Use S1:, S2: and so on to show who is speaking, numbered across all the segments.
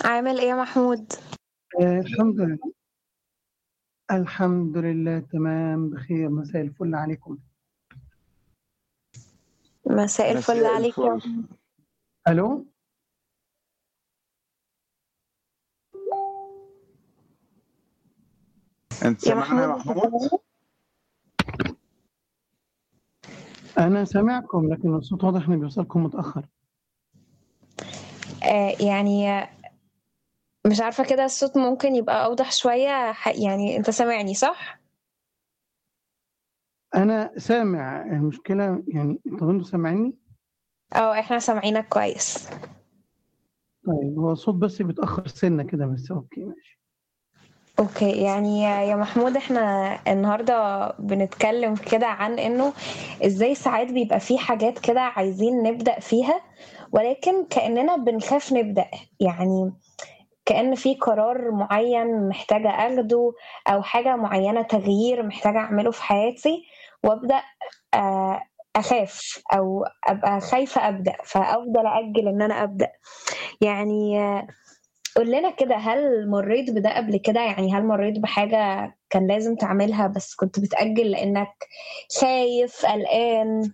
S1: عامل ايه يا محمود
S2: آه، الحمد لله الحمد لله تمام بخير مساء الفل عليكم
S1: مساء الفل
S3: مساء
S1: عليك يا
S3: الفل
S2: الو
S3: انت
S1: يا
S3: سامعنا يا
S1: محمود
S3: محمود
S2: انا سامعكم لكن الصوت واضح انه بيوصلكم متاخر
S1: آه يعني مش عارفة كده الصوت ممكن يبقى أوضح شوية ح- يعني أنت سامعني صح؟
S2: انا سامع المشكله يعني طب انتوا سامعيني
S1: اه احنا سامعينك كويس
S2: طيب هو الصوت بس بيتاخر سنه كده بس اوكي ماشي
S1: اوكي يعني يا يا محمود احنا النهاردة بنتكلم كده عن انه ازاي ساعات بيبقى في حاجات كده عايزين نبدأ فيها ولكن كأننا بنخاف نبدأ يعني كأن في قرار معين محتاجة أخده أو حاجة معينة تغيير محتاجة أعمله في حياتي وأبدأ آه، أخاف أو أبقى خايفة أبدأ فأفضل أجل إن أنا أبدأ يعني آه، قول لنا كده هل مريت بده قبل كده يعني هل مريت بحاجة كان لازم تعملها بس كنت بتأجل لأنك خايف قلقان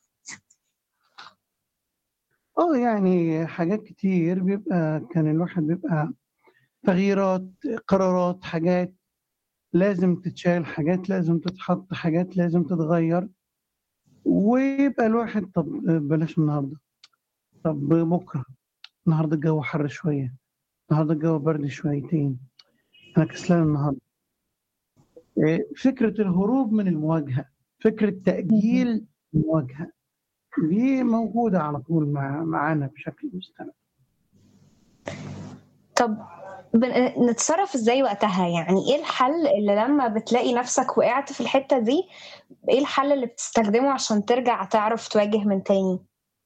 S2: اه يعني حاجات كتير بيبقى كان الواحد بيبقى تغييرات قرارات حاجات لازم تتشال حاجات لازم تتحط حاجات لازم تتغير ويبقى الواحد طب بلاش النهارده طب بكره النهارده الجو حر شويه النهارده الجو برد شويتين انا كسلان النهارده إيه، فكره الهروب من المواجهه فكره تاجيل المواجهه دي موجوده على طول مع معانا بشكل مستمر
S1: طب بن- نتصرف ازاي وقتها يعني ايه الحل اللي لما بتلاقي نفسك وقعت في الحتة دي ايه الحل اللي بتستخدمه عشان ترجع تعرف تواجه من تاني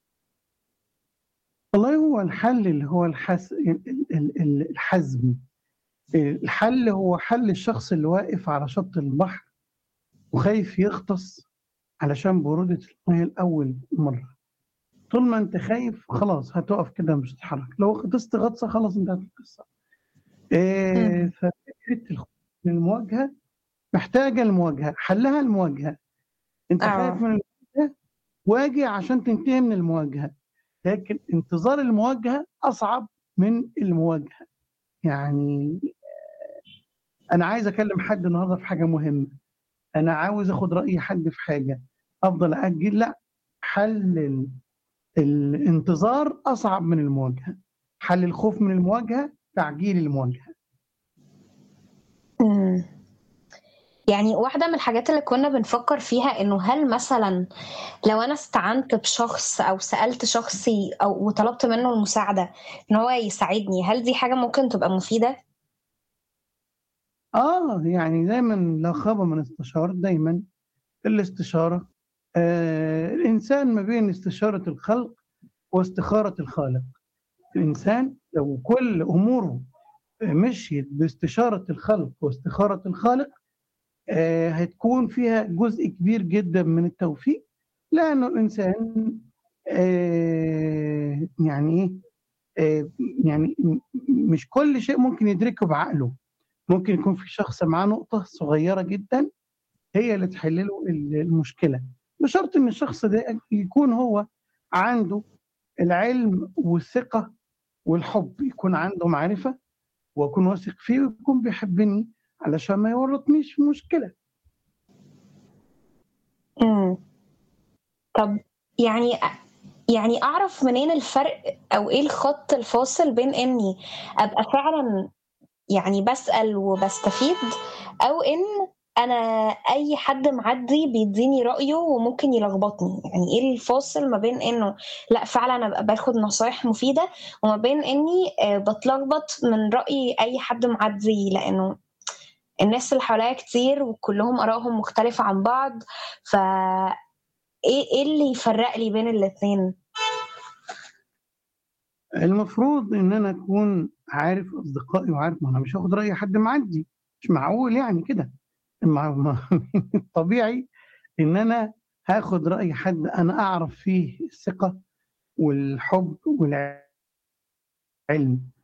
S2: والله هو الحل اللي هو الحس... ال- ال- ال- الحزم الحل هو حل الشخص اللي واقف على شط البحر وخايف يغطس علشان برودة المياه الأول مرة طول ما أنت خايف خلاص هتقف كده مش هتتحرك لو غطست غطسة خلاص انتهت القصة إيه
S1: مم.
S2: ففكرة الخوف من المواجهة محتاجة المواجهة حلها المواجهة أنت
S1: اه
S2: خايف من المواجهة واجه عشان تنتهي من المواجهة لكن انتظار المواجهة أصعب من المواجهة يعني أنا عايز أكلم حد النهاردة في حاجة مهمة أنا عاوز أخد رأي حد في حاجة أفضل أجل لا حل ال... الانتظار أصعب من المواجهة حل الخوف من المواجهة تعجيل المواجهة
S1: مم. يعني واحدة من الحاجات اللي كنا بنفكر فيها انه هل مثلا لو انا استعنت بشخص او سألت شخصي او وطلبت منه المساعدة ان هو يساعدني هل دي حاجة ممكن تبقى مفيدة؟
S2: آه يعني دايما لا خاب من استشار دايما الاستشارة آه الإنسان ما بين استشارة الخلق واستخارة الخالق الإنسان لو كل أموره مشيت باستشارة الخلق واستخارة الخالق آه هتكون فيها جزء كبير جدا من التوفيق لأنه الإنسان آه يعني إيه آه يعني م- مش كل شيء ممكن يدركه بعقله ممكن يكون في شخص معاه نقطة صغيرة جدا هي اللي تحل له المشكلة بشرط إن الشخص ده يكون هو عنده العلم والثقة والحب يكون عنده معرفة وأكون واثق فيه ويكون بيحبني علشان ما يورطنيش في مشكلة
S1: مم. طب يعني يعني اعرف منين الفرق او ايه الخط الفاصل بين اني ابقى فعلا يعني بسأل وبستفيد او ان انا اي حد معدي بيديني رأيه وممكن يلخبطني يعني ايه الفاصل ما بين انه لا فعلا ابقى باخد نصايح مفيدة وما بين اني آه، بتلخبط من رأي اي حد معدي لانه الناس اللي حواليا كتير وكلهم آرائهم مختلفة عن بعض ف ايه ايه اللي يفرق لي بين الاتنين
S2: المفروض إن أنا أكون عارف أصدقائي وعارف ما أنا مش هاخد رأي حد معدي مش معقول يعني كده ما- ما- طبيعي إن أنا هاخد رأي حد أنا أعرف فيه الثقة والحب والعلم